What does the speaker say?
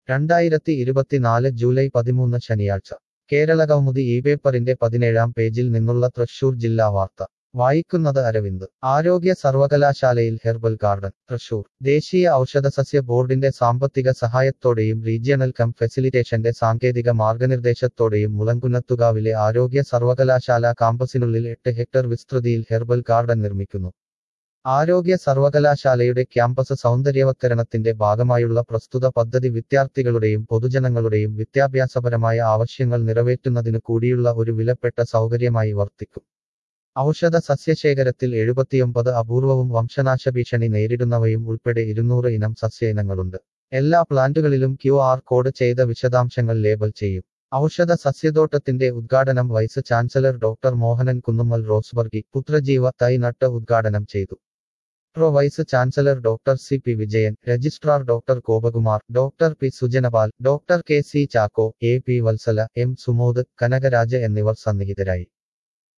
രണ്ടായിരത്തി ഇരുപത്തിനാല് ജൂലൈ പതിമൂന്ന് ശനിയാഴ്ച കേരള കൗമുദി ഈ പേപ്പറിന്റെ പതിനേഴാം പേജിൽ നിന്നുള്ള തൃശൂർ ജില്ലാ വാർത്ത വായിക്കുന്നത് അരവിന്ദ് ആരോഗ്യ സർവകലാശാലയിൽ ഹെർബൽ ഗാർഡൻ തൃശൂർ ദേശീയ ഔഷധസസ്യ ബോർഡിന്റെ സാമ്പത്തിക സഹായത്തോടെയും റീജിയണൽ കം ഫെസിലിറ്റേഷന്റെ സാങ്കേതിക മാർഗനിർദ്ദേശത്തോടെയും മുളങ്കുന്നത്തുകാവിലെ ആരോഗ്യ സർവകലാശാല കാമ്പസിനുള്ളിൽ എട്ട് ഹെക്ടർ വിസ്തൃതിയിൽ ഹെർബൽ ഗാർഡൻ നിർമ്മിക്കുന്നു ആരോഗ്യ സർവകലാശാലയുടെ ക്യാമ്പസ് സൗന്ദര്യവത്കരണത്തിന്റെ ഭാഗമായുള്ള പ്രസ്തുത പദ്ധതി വിദ്യാർത്ഥികളുടെയും പൊതുജനങ്ങളുടെയും വിദ്യാഭ്യാസപരമായ ആവശ്യങ്ങൾ നിറവേറ്റുന്നതിനു കൂടിയുള്ള ഒരു വിലപ്പെട്ട സൗകര്യമായി വർത്തിക്കും ഔഷധ സസ്യശേഖരത്തിൽ എഴുപത്തിയൊമ്പത് അപൂർവവും വംശനാശഭീഷണി നേരിടുന്നവയും ഉൾപ്പെടെ ഇരുന്നൂറ് ഇനം സസ്യ ഇനങ്ങളുണ്ട് എല്ലാ പ്ലാന്റുകളിലും ക്യു ആർ കോഡ് ചെയ്ത വിശദാംശങ്ങൾ ലേബൽ ചെയ്യും ഔഷധ സസ്യതോട്ടത്തിന്റെ ഉദ്ഘാടനം vice chancellor doctor Mohanan Kunnummal റോസ്ബർഗി പുത്രജീവ തൈ നട്ട് ഉദ്ഘാടനം ചെയ്തു pro vice chancellor doctor C P Vijayan registrar doctor Gopakumar doctor P Sujanapal doctor K C Chacko A P Vatsala M Sumod Kanakaraj എന്നിവർ സന്നിഹിതരായി